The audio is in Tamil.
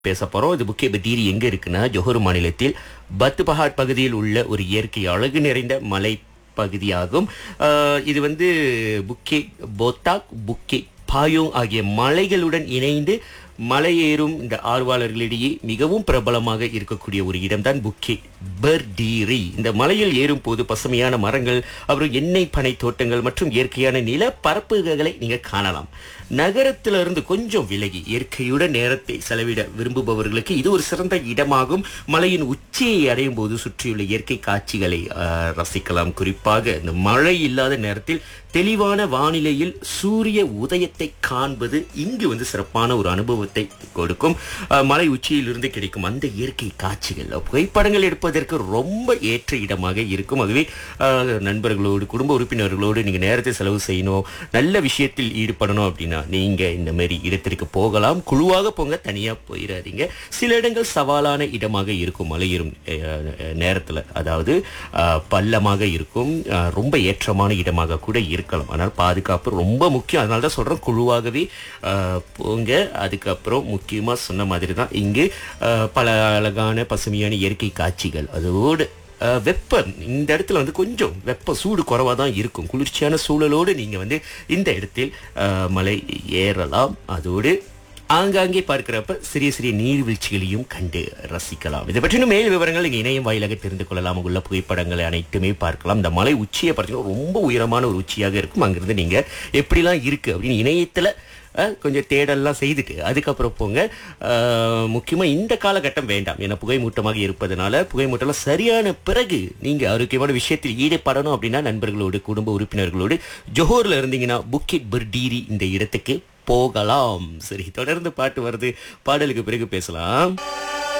பேச போறோம் இது புக்கே பட்டீரி எங்க இருக்குன்னா ஜொஹர் மாநிலத்தில் பத்து பஹாட் பகுதியில் உள்ள ஒரு இயற்கை அழகு நிறைந்த மலை பகுதியாகும் ஆஹ் இது வந்து புக்கே போத்தாக் புக்கே பாயோங் ஆகிய மலைகளுடன் இணைந்து மலை ஏறும் இந்த ஆர்வலர்களிடையே மிகவும் பிரபலமாக இருக்கக்கூடிய ஒரு இடம்தான் புக்கே பர்டீரி இந்த மலையில் ஏறும் போது பசுமையான மரங்கள் அப்புறம் எண்ணெய் பனை தோட்டங்கள் மற்றும் இயற்கையான நில பரப்புகளை நீங்க காணலாம் நகரத்திலிருந்து கொஞ்சம் விலகி இயற்கையுடன் நேரத்தை செலவிட விரும்புபவர்களுக்கு இது ஒரு சிறந்த இடமாகும் மலையின் உச்சியை அடையும் போது சுற்றியுள்ள இயற்கை காட்சிகளை ஆஹ், ரசிக்கலாம் குறிப்பாக இந்த மழை இல்லாத நேரத்தில் தெளிவான வானிலையில் சூரிய உதயத்தை காண்பது இங்கு வந்து சிறப்பான ஒரு அனுபவத்தை கொடுக்கும் ஆஹ், மலை உச்சியிலிருந்து கிடைக்கும் அந்த இயற்கை காட்சிகள் புகைப்படங்கள் எடுப்பதற்கு ரொம்ப ஏற்ற இடமாக இருக்கும் ஆகவே ஆஹ், நண்பர்களோடு குடும்ப உறுப்பினர்களோடு நீங்க நேரத்தை செலவு செய்யணும் நல்ல விஷயத்தில் ஈடுபடணும் அப்படின்னா நீங்க இந்த மாதிரி இடத்திற்கு போகலாம் குழுவாக போங்க தனியா போயிடாதீங்க சில இடங்கள் சவாலான இடமாக இருக்கும் மலையேறும் அஹ், நேரத்துல அதாவது ஆஹ், பள்ளமாக இருக்கும் ஆஹ், ரொம்ப ஏற்றமான இடமாக கூட இருக்கலாம் ஆனால் பாதுகாப்பு ரொம்ப முக்கியம் அதனால தான் சொல்றேன் குழுவாகவே ஆஹ், போங்க அதுக்கப்புறம் முக்கியமா சொன்ன மாதிரி தான் இங்கு ஆஹ், பல அழகான பசுமையான இயற்கை காட்சிகள் அதோடு அஹ், வெப்பம் இந்த இடத்துல வந்து கொஞ்சம் வெப்ப சூடு குறைவாக தான் இருக்கும் குளிர்ச்சியான சூழலோடு நீங்கள் வந்து இந்த இடத்தில் அஹ், மலை ஏறலாம் அதோடு ஆங்காங்கே பார்க்கிறப்ப சிறிய சிறிய நீர்வீழ்ச்சிகளையும் கண்டு ரசிக்கலாம் இதை பற்றின மேல் விவரங்கள் இங்கே இணையம் வாயிலாக தெரிந்து கொள்ளலாம் அங்குள்ள புகைப்படங்களை அனைத்துமே பார்க்கலாம் இந்த மலை உச்சியை பார்த்தீங்கன்னா ரொம்ப உயரமான ஒரு உச்சியாக இருக்கும் அங்கிருந்து நீங்கள் எப்படிலாம் இருக்கு அப்படின்னு இணையத்தில் அஹ், கொஞ்சம் தேடல்லாம் செய்துட்டு அதுக்கப்புறம் போங்க அஹ், முக்கியமா இந்த காலகட்டம் வேண்டாம் ஏன்னா புகைமூட்டமாக இருப்பதனால புகைமூட்டம்லாம் சரியான பிறகு நீங்க ஆரோக்கியமான விஷயத்தில் ஈடுபடணும் அப்படின்னா நண்பர்களோடு குடும்ப உறுப்பினர்களோடு ஜொஹோர்ல இருந்தீங்கன்னா புக்கிட் பர்டீரி இந்த இடத்துக்கு போகலாம் சரி தொடர்ந்து பாட்டு வருது பாடலுக்கு பிறகு பேசலாம்